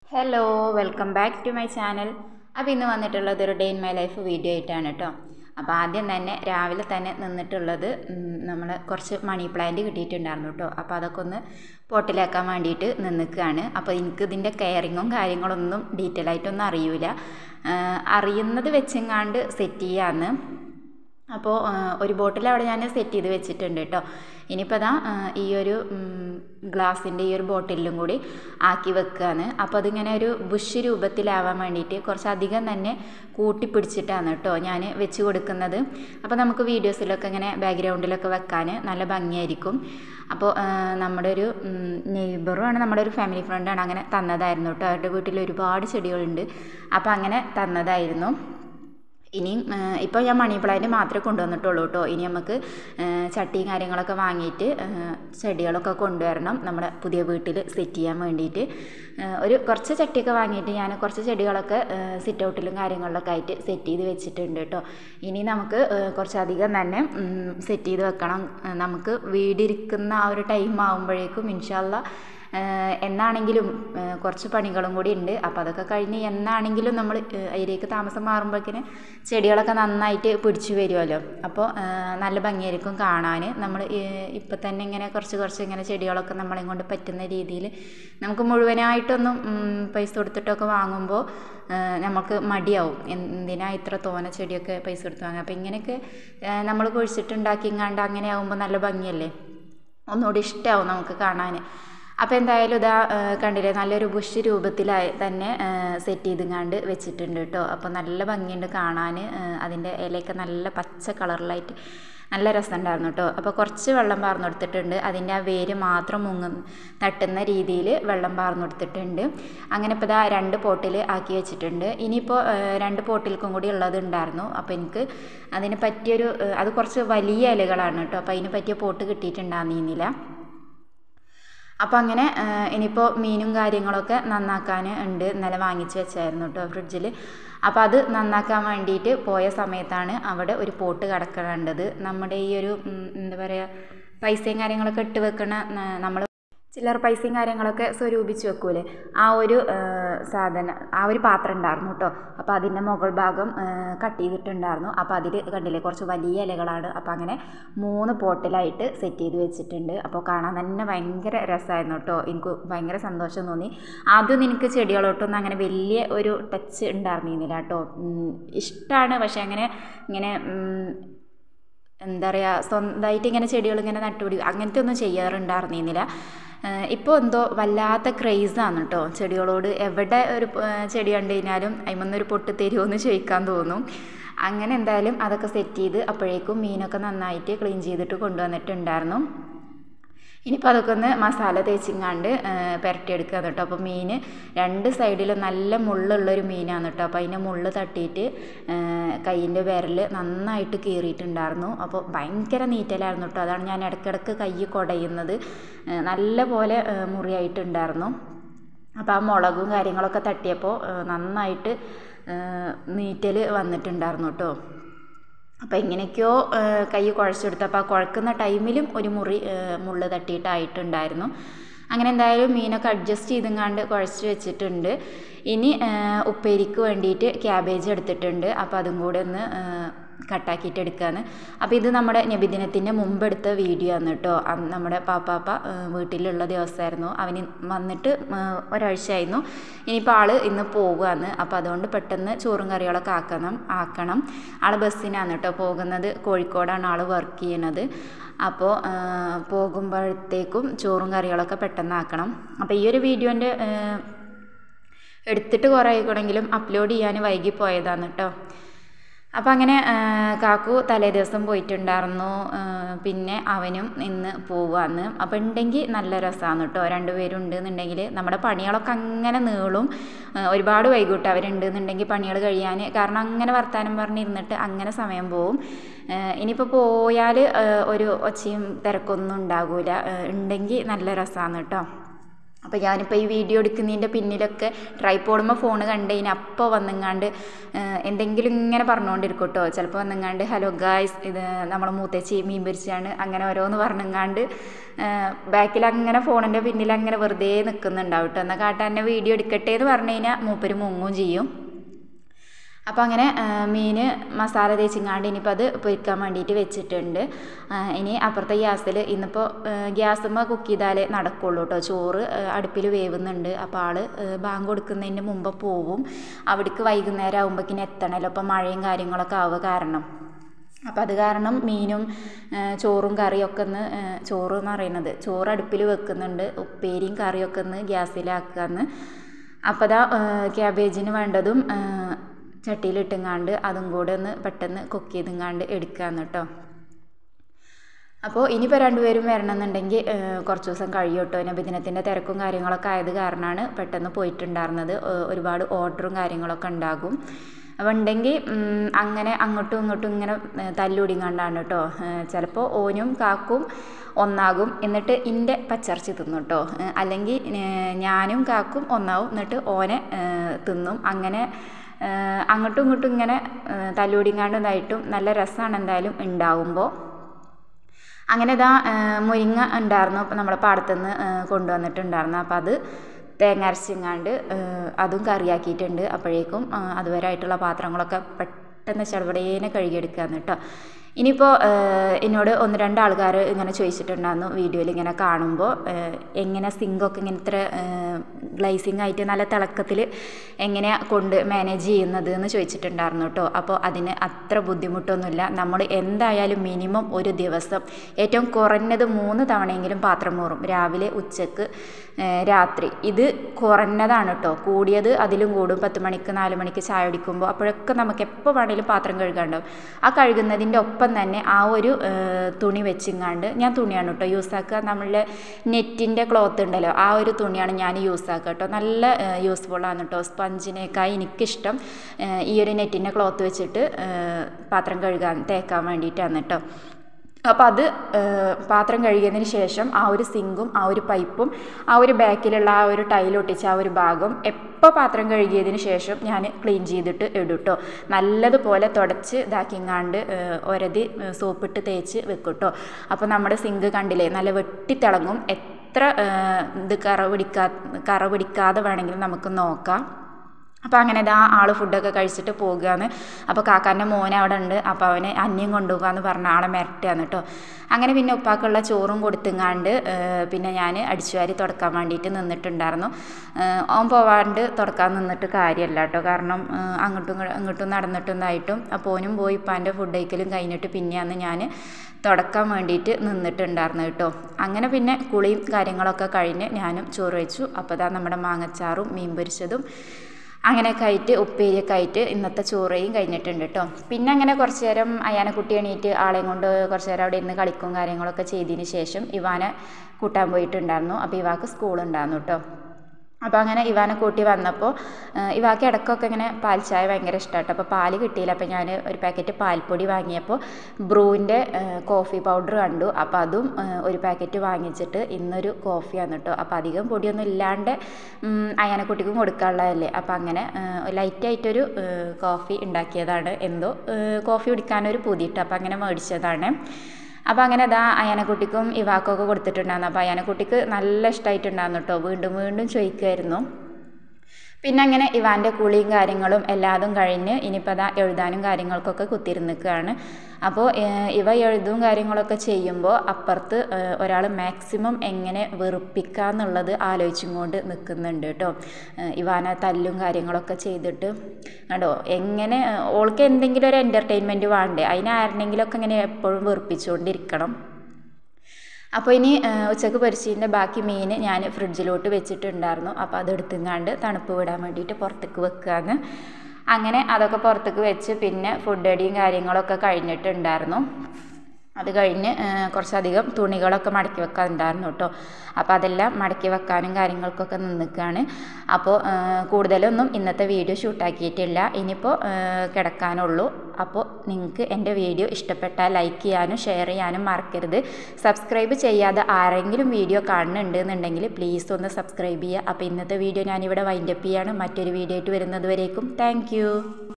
hello welcome back to my channel അപ്പോൾ ഇന്ന് വന്നിട്ടുള്ളത് ഒരു day in my life video ആയിട്ടാണ് കേട്ടോ അപ്പോൾ ആദ്യം തന്നെ രാവിലെ തന്നെ നിന്നിട്ടുള്ളത് നമ്മൾ കുറച്ച് മണി പ്ലാന്റ് കിട്ടിയിട്ടുണ്ടായിരുന്നു കേട്ടോ അപ്പോൾ അതൊക്കെ ഒന്ന് പോട്ടിലാക്കാൻ വേണ്ടിയിട്ട് നിന്നിക്കുകയാണ് അപ്പോൾ എനിക്ക് ഇതിൻ്റെ കെയറിങ്ങും കാര്യങ്ങളൊന്നും ഡീറ്റെയിൽ ആയിട്ടൊന്നും അറിയില്ല അറിയുന്നത് വെച്ചെങ്ങാണ്ട് സെറ്റ് ചെയ്യാമെന്ന് അപ്പോൾ ഒരു ബോട്ടിൽ അവിടെ ഞാൻ സെറ്റ് ചെയ്ത് വെച്ചിട്ടുണ്ട് കേട്ടോ ഇനിയിപ്പോൾ അതാ ഈ ഒരു ഗ്ലാസിൻ്റെ ഈ ഒരു ബോട്ടിലും കൂടി ആക്കി വെക്കുകയാണ് അപ്പോൾ അതിങ്ങനെ ഒരു ബുഷ് രൂപത്തിലാവാൻ വേണ്ടിയിട്ട് കുറച്ചധികം തന്നെ കൂട്ടിപ്പിടിച്ചിട്ടാണ് കേട്ടോ ഞാൻ വെച്ച് കൊടുക്കുന്നത് അപ്പോൾ നമുക്ക് വീഡിയോസിലൊക്കെ ഇങ്ങനെ ബാക്ക്ഗ്രൗണ്ടിലൊക്കെ വെക്കാൻ നല്ല ഭംഗിയായിരിക്കും അപ്പോൾ നമ്മുടെ ഒരു നെയ്ബറുമാണ് നമ്മുടെ ഒരു ഫാമിലി ഫ്രണ്ടാണ് അങ്ങനെ തന്നതായിരുന്നു കേട്ടോ അവരുടെ വീട്ടിൽ ഒരുപാട് ചെടികളുണ്ട് അപ്പോൾ അങ്ങനെ തന്നതായിരുന്നു ഇനിയും ഇപ്പോൾ ഞാൻ മണി പ്ലാന്റ് മാത്രമേ കൊണ്ടുവന്നിട്ടുള്ളൂ കേട്ടോ ഇനി നമുക്ക് ചട്ടിയും കാര്യങ്ങളൊക്കെ വാങ്ങിയിട്ട് ചെടികളൊക്കെ കൊണ്ടുവരണം നമ്മുടെ പുതിയ വീട്ടിൽ സെറ്റ് ചെയ്യാൻ വേണ്ടിയിട്ട് ഒരു കുറച്ച് ചട്ടിയൊക്കെ വാങ്ങിയിട്ട് ഞാൻ കുറച്ച് ചെടികളൊക്കെ സിറ്റ് ഔട്ടിലും കാര്യങ്ങളിലൊക്കെ ആയിട്ട് സെറ്റ് ചെയ്ത് വെച്ചിട്ടുണ്ട് കേട്ടോ ഇനി നമുക്ക് കുറച്ചധികം തന്നെ സെറ്റ് ചെയ്ത് വെക്കണം നമുക്ക് വീടിരിക്കുന്ന ആ ഒരു ടൈം ആകുമ്പോഴേക്കും ഇൻഷാല്ല എന്നാണെങ്കിലും കുറച്ച് പണികളും കൂടി ഉണ്ട് അപ്പോൾ അതൊക്കെ കഴിഞ്ഞ് എന്നാണെങ്കിലും നമ്മൾ അതിലേക്ക് താമസം മാറുമ്പോഴേക്കിന് ചെടികളൊക്കെ നന്നായിട്ട് പിടിച്ചു വരുമല്ലോ അപ്പോൾ നല്ല ഭംഗിയായിരിക്കും കാണാൻ നമ്മൾ ഇപ്പം തന്നെ ഇങ്ങനെ കുറച്ച് കുറച്ച് ഇങ്ങനെ ചെടികളൊക്കെ നമ്മളെ കൊണ്ട് പറ്റുന്ന രീതിയിൽ നമുക്ക് മുഴുവനായിട്ടൊന്നും പൈസ കൊടുത്തിട്ടൊക്കെ വാങ്ങുമ്പോൾ നമുക്ക് മടിയാവും എന്തിനാ ഇത്ര തോന ചെടിയൊക്കെ പൈസ കൊടുത്ത് വാങ്ങുക അപ്പോൾ ഇങ്ങനെയൊക്കെ നമ്മൾ കുഴിച്ചിട്ടുണ്ടാക്കിങ്ങാണ്ട് അങ്ങനെ ആകുമ്പോൾ നല്ല ഭംഗിയല്ലേ ഒന്നുകൂടി ഇഷ്ടമാവും നമുക്ക് കാണാൻ അപ്പോൾ എന്തായാലും ഇതാ കണ്ടില്ലേ നല്ലൊരു ബുഷ് രൂപത്തിലായി തന്നെ സെറ്റ് ചെയ്തുങ്ങാണ്ട് വെച്ചിട്ടുണ്ട് കേട്ടോ അപ്പോൾ നല്ല ഭംഗിയുണ്ട് കാണാൻ അതിൻ്റെ ഇലയൊക്കെ നല്ല പച്ച കളറിലായിട്ട് നല്ല രസമുണ്ടായിരുന്നു കേട്ടോ അപ്പോൾ കുറച്ച് വെള്ളം പാർന്നു കൊടുത്തിട്ടുണ്ട് അതിൻ്റെ ആ വേര് മാത്രം മുങ്ങ തട്ടുന്ന രീതിയിൽ വെള്ളം പാർന്നു കൊടുത്തിട്ടുണ്ട് അങ്ങനെ ഇപ്പോൾ ഇതാ രണ്ട് പോട്ടിൽ ആക്കി വെച്ചിട്ടുണ്ട് ഇനിയിപ്പോൾ രണ്ട് പോട്ടിൽക്കും കൂടി ഉള്ളത് ഉണ്ടായിരുന്നു അപ്പോൾ എനിക്ക് അതിന് പറ്റിയൊരു അത് കുറച്ച് വലിയ ഇലകളാണ് കേട്ടോ അപ്പോൾ അതിന് പറ്റിയ പോട്ട് കിട്ടിയിട്ടുണ്ടായിരുന്നില്ല അപ്പോൾ അങ്ങനെ ഇനിയിപ്പോൾ മീനും കാര്യങ്ങളൊക്കെ നന്നാക്കാൻ ഉണ്ട് ഇന്നലെ വാങ്ങിച്ച് വെച്ചായിരുന്നു കേട്ടോ ഫ്രിഡ്ജിൽ അപ്പോൾ അത് നന്നാക്കാൻ വേണ്ടിയിട്ട് പോയ സമയത്താണ് അവിടെ ഒരു പോട്ട് കിടക്കേണ്ടത് നമ്മുടെ ഈ ഒരു എന്താ പറയുക പൈസയും കാര്യങ്ങളൊക്കെ ഇട്ട് വെക്കണ നമ്മൾ ചില്ലറ പൈസയും കാര്യങ്ങളൊക്കെ സ്വരൂപിച്ച് വെക്കൂലേ ആ ഒരു സാധനം ആ ഒരു പാത്രം ഉണ്ടായിരുന്നു കേട്ടോ അപ്പോൾ അതിൻ്റെ മുകൾ ഭാഗം കട്ട് ചെയ്തിട്ടുണ്ടായിരുന്നു അപ്പോൾ അതിൽ കണ്ടില്ലേ കുറച്ച് വലിയ ഇലകളാണ് അപ്പോൾ അങ്ങനെ മൂന്ന് പോട്ടിലായിട്ട് സെറ്റ് ചെയ്ത് വെച്ചിട്ടുണ്ട് അപ്പോൾ കാണാൻ തന്നെ ഭയങ്കര രസമായിരുന്നു കേട്ടോ എനിക്ക് ഭയങ്കര സന്തോഷം തോന്നി ആദ്യം എനിക്ക് ചെടികളോട്ടൊന്നും അങ്ങനെ വലിയ ഒരു ടച്ച് ഉണ്ടായിരുന്നില്ല കേട്ടോ ഇഷ്ടമാണ് പക്ഷേ അങ്ങനെ ഇങ്ങനെ എന്താ പറയുക സ്വന്തമായിട്ട് ഇങ്ങനെ ചെടികൾ ഇങ്ങനെ നട്ടുപിടി അങ്ങനത്തെ ഒന്നും ചെയ്യാറുണ്ടായിരുന്നില്ല ഇപ്പോൾ എന്തോ വല്ലാത്ത ക്രേസാണ് കേട്ടോ ചെടികളോട് എവിടെ ഒരു ചെടി കണ്ടു കഴിഞ്ഞാലും അതിമൊന്നൊരു പൊട്ട് തരുമോ എന്ന് ചോദിക്കാൻ തോന്നും അങ്ങനെ എന്തായാലും അതൊക്കെ സെറ്റ് ചെയ്ത് അപ്പോഴേക്കും മീനൊക്കെ നന്നായിട്ട് ക്ലീൻ ചെയ്തിട്ട് കൊണ്ടുവന്നിട്ടുണ്ടായിരുന്നു ഇനിയിപ്പോൾ അതൊക്കെ ഒന്ന് മസാല തേച്ചിങ്ങാണ്ട് പുരട്ടിയെടുക്കുക കേട്ടോ അപ്പോൾ മീൻ രണ്ട് സൈഡിലും നല്ല മുള്ളുള്ളൊരു മീനാണ് കേട്ടോ അപ്പോൾ അതിൻ്റെ മുള്ള് തട്ടിയിട്ട് കയ്യിൻ്റെ വിരൽ നന്നായിട്ട് കീറിയിട്ടുണ്ടായിരുന്നു അപ്പോൾ ഭയങ്കര നീറ്റലായിരുന്നു കേട്ടോ അതാണ് ഞാൻ ഇടയ്ക്കിടയ്ക്ക് കൈ കുടയുന്നത് നല്ല പോലെ മുറിയായിട്ടുണ്ടായിരുന്നു അപ്പോൾ ആ മുളകും കാര്യങ്ങളൊക്കെ തട്ടിയപ്പോൾ നന്നായിട്ട് നീറ്റൽ വന്നിട്ടുണ്ടായിരുന്നു കേട്ടോ അപ്പോൾ എങ്ങനെയൊക്കെയോ കൈ കുഴച്ചെടുത്തു അപ്പോൾ ആ കുഴക്കുന്ന ടൈമിലും ഒരു മുറി മുള്ള് തട്ടിയിട്ടായിട്ടുണ്ടായിരുന്നു അങ്ങനെ എന്തായാലും മീനൊക്കെ അഡ്ജസ്റ്റ് ചെയ്തെങ്ങാണ്ട് കുഴച്ച് വെച്ചിട്ടുണ്ട് ഇനി ഉപ്പേരിക്ക് വേണ്ടിയിട്ട് ക്യാബേജ് എടുത്തിട്ടുണ്ട് അപ്പോൾ അതും കൂടെ ഒന്ന് കട്ടാക്കിയിട്ട് എടുക്കുകയാണ് അപ്പോൾ ഇത് നമ്മുടെ നബിദിനത്തിൻ്റെ മുമ്പ് എടുത്ത വീഡിയോ ആണ് കേട്ടോ നമ്മുടെ പാപ്പാപ്പ വീട്ടിലുള്ള ദിവസമായിരുന്നു അവന് വന്നിട്ട് ഒരാഴ്ചയായിരുന്നു ഇനിയിപ്പോൾ ആൾ ഇന്ന് പോകുകയാണ് അപ്പോൾ അതുകൊണ്ട് പെട്ടെന്ന് ചോറും കറികളൊക്കെ ആക്കണം ആക്കണം ആൾ ബസ്സിനാണ് കേട്ടോ പോകുന്നത് കോഴിക്കോടാണ് ആൾ വർക്ക് ചെയ്യണത് അപ്പോൾ പോകുമ്പോഴത്തേക്കും ചോറും കറികളൊക്കെ പെട്ടെന്ന് ആക്കണം അപ്പോൾ ഈ ഒരു വീഡിയോൻ്റെ എടുത്തിട്ട് കുറേ ആയിക്കണമെങ്കിലും അപ്ലോഡ് ചെയ്യാൻ വൈകി പോയതാണ് കേട്ടോ അപ്പോൾ അങ്ങനെ കാക്കു തലേ ദിവസം പോയിട്ടുണ്ടായിരുന്നു പിന്നെ അവനും ഇന്ന് പോവാന്ന് അപ്പോൾ ഉണ്ടെങ്കിൽ നല്ല രസമാണ് കേട്ടോ രണ്ടുപേരും ഉണ്ടെന്നുണ്ടെങ്കിൽ നമ്മുടെ പണികളൊക്കെ അങ്ങനെ നീളും ഒരുപാട് വൈകിട്ട് അവരുണ്ട് എന്നുണ്ടെങ്കിൽ പണികൾ കഴിയാൻ കാരണം അങ്ങനെ വർത്തമാനം പറഞ്ഞിരുന്നിട്ട് അങ്ങനെ സമയം പോവും ഇനിയിപ്പോൾ പോയാൽ ഒരു ഒച്ചയും തിരക്കൊന്നും ഉണ്ടാകില്ല ഉണ്ടെങ്കിൽ നല്ല രസമാണ് കേട്ടോ അപ്പോൾ ഞാനിപ്പോൾ ഈ വീഡിയോ എടുക്കുന്നതിൻ്റെ പിന്നിലൊക്കെ ട്രൈപ്പോഡുമ്പോൾ ഫോൺ കണ്ടു കഴിഞ്ഞാൽ അപ്പോൾ വന്നിങ്ങാണ്ട് എന്തെങ്കിലും ഇങ്ങനെ പറഞ്ഞുകൊണ്ടിരിക്കും കേട്ടോ ചിലപ്പോൾ വന്നിങ്ങാണ്ട് ഹലോ ഗായ്സ് ഇത് നമ്മളെ മൂത്തേച്ചി മീൻ പൊരിച്ചാണ് അങ്ങനെ ഓരോന്ന് പറഞ്ഞിങ്ങാണ്ട് ബാക്കിൽ അങ്ങനെ ഫോണിൻ്റെ പിന്നിൽ അങ്ങനെ വെറുതെ നിൽക്കുന്നുണ്ടാവും കേട്ടോ എന്നാൽ കാട്ടാൻ്റെ വീഡിയോ എടുക്കട്ടെ എന്ന് പറഞ്ഞു കഴിഞ്ഞാൽ മൂപ്പര് മുങ്ങും ചെയ്യും അപ്പോൾ അങ്ങനെ മീൻ മസാല തേച്ചിങ്ങാണ്ട് ഇനിയിപ്പോൾ അത് പൊരിക്കാൻ വേണ്ടിയിട്ട് വെച്ചിട്ടുണ്ട് ഇനി അപ്പുറത്തെ ഗ്യാസിൽ ഇന്നിപ്പോൾ ഗ്യാസുമ്മ കുക്ക് ചെയ്താലേ നടക്കുള്ളൂ കേട്ടോ ചോറ് അടുപ്പിൽ വേവുന്നുണ്ട് അപ്പോൾ ആൾ ബാങ്ക് കൊടുക്കുന്നതിന് മുമ്പ് പോവും അവിടേക്ക് വൈകുന്നേരം ആകുമ്പോഴേക്കിന് എത്തണമല്ലോ അപ്പോൾ മഴയും കാര്യങ്ങളൊക്കെ ആവുക കാരണം അപ്പോൾ അത് കാരണം മീനും ചോറും കറിയൊക്കെ ഒന്ന് ചോറ് എന്ന് പറയുന്നത് ചോറ് അടുപ്പിൽ വെക്കുന്നുണ്ട് ഉപ്പേരിയും കറിയൊക്കെ ഒന്ന് ഗ്യാസിലാക്കാന്ന് അപ്പോൾ അതാ ക്യാബേജിന് വേണ്ടതും ചട്ടിയിലിട്ടുങ്ങാണ്ട് അതും കൂടെ ഒന്ന് പെട്ടെന്ന് കുക്ക് ചെയ്തുങ്ങാണ്ട് എടുക്കാന്ന് കേട്ടോ അപ്പോൾ ഇനിയിപ്പോൾ രണ്ടുപേരും വരണമെന്നുണ്ടെങ്കിൽ കുറച്ച് ദിവസം കഴിയും കേട്ടോ നബിദിനത്തിൻ്റെ തിരക്കും കാര്യങ്ങളൊക്കെ ആയത് കാരണമാണ് പെട്ടെന്ന് പോയിട്ടുണ്ടായിരുന്നത് ഒരുപാട് ഓർഡറും കാര്യങ്ങളൊക്കെ ഉണ്ടാകും അപ്പോൾ ഉണ്ടെങ്കിൽ അങ്ങനെ അങ്ങോട്ടും ഇങ്ങോട്ടും ഇങ്ങനെ തല്ലുടിങ്ങാണ്ടാണ് കേട്ടോ ചിലപ്പോൾ ഓനും കാക്കും ഒന്നാകും എന്നിട്ട് ഇൻ്റെ പച്ചർച്ചി തിന്നും കേട്ടോ അല്ലെങ്കിൽ ഞാനും കാക്കും ഒന്നാവും എന്നിട്ട് ഓനെ തിന്നും അങ്ങനെ അങ്ങോട്ടും ഇങ്ങോട്ടും ഇങ്ങനെ തല്ലുടിങ്ങാണ്ടുന്നതായിട്ടും നല്ല രസമാണ് എന്തായാലും ഉണ്ടാവുമ്പോൾ അങ്ങനെ ഇതാ മുരിങ്ങ ഉണ്ടായിരുന്നു നമ്മുടെ പാടത്തുനിന്ന് കൊണ്ടുവന്നിട്ടുണ്ടായിരുന്നു അപ്പോൾ അത് തേങ്ങ അരച്ചിങ്ങാണ്ട് അതും കറിയാക്കിയിട്ടുണ്ട് അപ്പോഴേക്കും അതുവരായിട്ടുള്ള പാത്രങ്ങളൊക്കെ പെട്ടെന്ന് ചെറുപടേനെ കഴുകിയെടുക്കാന്ന് കേട്ടോ ഇനിയിപ്പോൾ എന്നോട് ഒന്ന് രണ്ട് ആൾക്കാർ ഇങ്ങനെ ചോദിച്ചിട്ടുണ്ടായിരുന്നു വീഡിയോയിൽ ഇങ്ങനെ കാണുമ്പോൾ എങ്ങനെ സിങ്കൊക്കെ ഇങ്ങനെ ഇത്ര ഗ്ലൈസിങ് ആയിട്ട് നല്ല തിളക്കത്തിൽ എങ്ങനെ കൊണ്ട് മാനേജ് ചെയ്യുന്നത് എന്ന് ചോദിച്ചിട്ടുണ്ടായിരുന്നു കേട്ടോ അപ്പോൾ അതിന് അത്ര ബുദ്ധിമുട്ടൊന്നുമില്ല നമ്മൾ എന്തായാലും മിനിമം ഒരു ദിവസം ഏറ്റവും കുറഞ്ഞത് മൂന്ന് തവണയെങ്കിലും പാത്രം മൂറും രാവിലെ ഉച്ചക്ക് രാത്രി ഇത് കുറഞ്ഞതാണ് കേട്ടോ കൂടിയത് അതിലും കൂടും പത്ത് മണിക്ക് നാല് മണിക്ക് ചായ കുടിക്കുമ്പോൾ അപ്പോഴൊക്കെ നമുക്ക് എപ്പോൾ വേണമെങ്കിലും പാത്രം കഴുകാണ്ടാവും ആ കഴുകുന്നതിൻ്റെ ഒപ്പം തന്നെ ആ ഒരു തുണി വെച്ചിങ്ങാണ്ട് ഞാൻ തുണിയാണ് കേട്ടോ യൂസ് ആക്കുക നമ്മളുടെ നെറ്റിൻ്റെ ക്ലോത്ത് ഉണ്ടല്ലോ ആ ഒരു തുണിയാണ് ഞാൻ യൂസ് ആക്കുക കേട്ടോ നല്ല യൂസ്ഫുള്ളാണ് കേട്ടോ സ്പഞ്ചിനേക്കായി എനിക്കിഷ്ടം ഈ ഒരു നെറ്റിൻ്റെ ക്ലോത്ത് വെച്ചിട്ട് പാത്രം കഴുകാൻ തേക്കാൻ വേണ്ടിയിട്ടാണ് കേട്ടോ അപ്പോൾ അത് പാത്രം കഴുകിയതിന് ശേഷം ആ ഒരു സിങ്കും ആ ഒരു പൈപ്പും ആ ഒരു ബാക്കിലുള്ള ആ ഒരു ടൈലൊട്ടിച്ച ആ ഒരു ഭാഗം എപ്പോൾ പാത്രം കഴുകിയതിന് ശേഷം ഞാൻ ക്ലീൻ ചെയ്തിട്ട് ഇടും കേട്ടോ നല്ലതുപോലെ തുടച്ച് ഇതാക്കിങ്ങാണ്ട് ഒരതി സോപ്പിട്ട് തേച്ച് വെക്കും കേട്ടോ അപ്പോൾ നമ്മുടെ സിങ്ക് കണ്ടില്ലേ നല്ല വെട്ടിത്തിളങ്ങും എത്ര ഇത് കറ പിടിക്കാ കറ പിടിക്കാതെ വേണമെങ്കിലും നമുക്ക് നോക്കാം അപ്പോൾ അങ്ങനെ ഇതാ ആൾ ഫുഡൊക്കെ കഴിച്ചിട്ട് പോകുകയാണ് അപ്പോൾ കാക്കാൻ്റെ മോൻ അവിടെ ഉണ്ട് അപ്പോൾ അവന് അന്യം കൊണ്ടുപോകാന്ന് പറഞ്ഞ ആളെ മിരട്ടുകയാണ് കേട്ടോ അങ്ങനെ പിന്നെ ഉപ്പാക്കുള്ള ചോറും കൊടുത്തുങ്ങാണ്ട് പിന്നെ ഞാൻ അടിച്ചുവാരി തുടക്കാൻ വേണ്ടിയിട്ട് നിന്നിട്ടുണ്ടായിരുന്നു ഓൻ പോവാണ്ട് തുടക്കാൻ നിന്നിട്ട് കാര്യമല്ല കേട്ടോ കാരണം അങ്ങോട്ടും ഇങ്ങോട്ടും നടന്നിട്ടുണ്ടായിട്ടും അപ്പോൾ ഓനും പോയി ഇപ്പാൻ്റെ ഫുഡ് കഴിക്കലും കഴിഞ്ഞിട്ട് പിന്നെയാണ് ഞാൻ തുടക്കാൻ വേണ്ടിയിട്ട് നിന്നിട്ടുണ്ടായിരുന്നു കേട്ടോ അങ്ങനെ പിന്നെ കുളിയും കാര്യങ്ങളൊക്കെ കഴിഞ്ഞ് ഞാനും ചോറ് വെച്ചു അപ്പോൾ ഇതാ നമ്മുടെ മാങ്ങച്ചാറും മീൻ പൊരിച്ചതും അങ്ങനെയൊക്കെ ആയിട്ട് ഉപ്പേരിയൊക്കെ ആയിട്ട് ഇന്നത്തെ ചോറയും കഴിഞ്ഞിട്ടുണ്ട് കേട്ടോ പിന്നെ അങ്ങനെ കുറച്ച് നേരം അയാനക്കുട്ടി എണീറ്റ് ആളെയും കൊണ്ട് കുറച്ച് നേരം അവിടെ ഇരുന്ന് കളിക്കും കാര്യങ്ങളൊക്കെ ചെയ്തതിന് ശേഷം ഇവാനെ കൂട്ടാൻ പോയിട്ടുണ്ടായിരുന്നു അപ്പോൾ ഇവാക്ക് സ്കൂളുണ്ടായിരുന്നു കേട്ടോ അപ്പോൾ അങ്ങനെ ഇവാനെ കൂട്ടി വന്നപ്പോൾ ഇവാക്ക് ഇടയ്ക്കൊക്കെ ഇങ്ങനെ പാൽ ചായ ഭയങ്കര ഇഷ്ടമാട്ടോ അപ്പോൾ പാല് കിട്ടിയില്ല അപ്പോൾ ഞാൻ ഒരു പാക്കറ്റ് പാൽപ്പൊടി വാങ്ങിയപ്പോൾ ബ്രൂവിൻ്റെ കോഫി പൗഡർ കണ്ടു അപ്പോൾ അതും ഒരു പാക്കറ്റ് വാങ്ങിച്ചിട്ട് ഇന്നൊരു കോഫിയാണ് കേട്ടോ അപ്പോൾ അധികം പൊടിയൊന്നും ഇല്ലാണ്ട് അയാനക്കുട്ടിക്കും കൊടുക്കാനുള്ളതല്ലേ അപ്പോൾ അങ്ങനെ ലൈറ്റായിട്ടൊരു കോഫി ഉണ്ടാക്കിയതാണ് എന്തോ കോഫി കുടിക്കാനൊരു പുതിയിട്ട് അപ്പോൾ അങ്ങനെ മേടിച്ചതാണ് അപ്പോൾ അങ്ങനെ അതാ അയാനക്കുട്ടിക്കും ഇവാക്കൊക്കെ കൊടുത്തിട്ടുണ്ടായിരുന്നു അപ്പോൾ അയാനക്കുട്ടിക്ക് നല്ല ഇഷ്ടമായിട്ടുണ്ടായിരുന്നു കേട്ടോ വീണ്ടും വീണ്ടും ചോദിക്കുമായിരുന്നു പിന്നെ അങ്ങനെ ഇവാൻ്റെ കുളിയും കാര്യങ്ങളും എല്ലാതും കഴിഞ്ഞ് ഇനിയിപ്പോൾ അതാ എഴുതാനും കാര്യങ്ങൾക്കൊക്കെ കുത്തിരുന്നിക്കുകയാണ് അപ്പോൾ ഇവ എഴുതും കാര്യങ്ങളൊക്കെ ചെയ്യുമ്പോൾ അപ്പുറത്ത് ഒരാൾ മാക്സിമം എങ്ങനെ വെറുപ്പിക്കുക എന്നുള്ളത് ആലോചിച്ചും കൊണ്ട് നിൽക്കുന്നുണ്ട് കേട്ടോ ഇവാനെ തല്ലും കാര്യങ്ങളൊക്കെ ചെയ്തിട്ട് കണ്ടോ എങ്ങനെ ഓൾക്ക് എന്തെങ്കിലും ഒരു എൻ്റർടൈൻമെൻറ്റ് വേണ്ടേ അതിനാരെങ്കിലുമൊക്കെ ഇങ്ങനെ എപ്പോഴും വെറുപ്പിച്ചുകൊണ്ടിരിക്കണം അപ്പോൾ ഇനി ഉച്ചക്ക് പൊരിച്ചതിൻ്റെ ബാക്കി മീൻ ഞാൻ ഫ്രിഡ്ജിലോട്ട് വെച്ചിട്ടുണ്ടായിരുന്നു അപ്പോൾ അതെടുത്തുങ്ങാണ്ട് തണുപ്പ് വിടാൻ വേണ്ടിയിട്ട് പുറത്തേക്ക് വെക്കുകയാണ് അങ്ങനെ അതൊക്കെ പുറത്തേക്ക് വെച്ച് പിന്നെ ഫുഡ് അടിയും കാര്യങ്ങളൊക്കെ കഴിഞ്ഞിട്ടുണ്ടായിരുന്നു അത് കഴിഞ്ഞ് കുറച്ചധികം തുണികളൊക്കെ മടക്കി വെക്കാനുണ്ടായിരുന്നു കേട്ടോ അപ്പോൾ അതെല്ലാം മടക്കി വെക്കാനും കാര്യങ്ങൾക്കൊക്കെ നിൽക്കുകയാണ് അപ്പോൾ കൂടുതലൊന്നും ഇന്നത്തെ വീഡിയോ ഷൂട്ടാക്കിയിട്ടില്ല ഇനിയിപ്പോൾ കിടക്കാനുള്ളൂ അപ്പോൾ നിങ്ങൾക്ക് എൻ്റെ വീഡിയോ ഇഷ്ടപ്പെട്ടാൽ ലൈക്ക് ചെയ്യാനും ഷെയർ ചെയ്യാനും മറക്കരുത് സബ്സ്ക്രൈബ് ചെയ്യാതെ ആരെങ്കിലും വീഡിയോ കാണുന്നുണ്ട് എന്നുണ്ടെങ്കിൽ പ്ലീസ് ഒന്ന് സബ്സ്ക്രൈബ് ചെയ്യുക അപ്പോൾ ഇന്നത്തെ വീഡിയോ ഞാനിവിടെ വൈൻഡപ്പ് ചെയ്യാണ് മറ്റൊരു വീഡിയോ ആയിട്ട് വരുന്നത് വരേക്കും താങ്ക്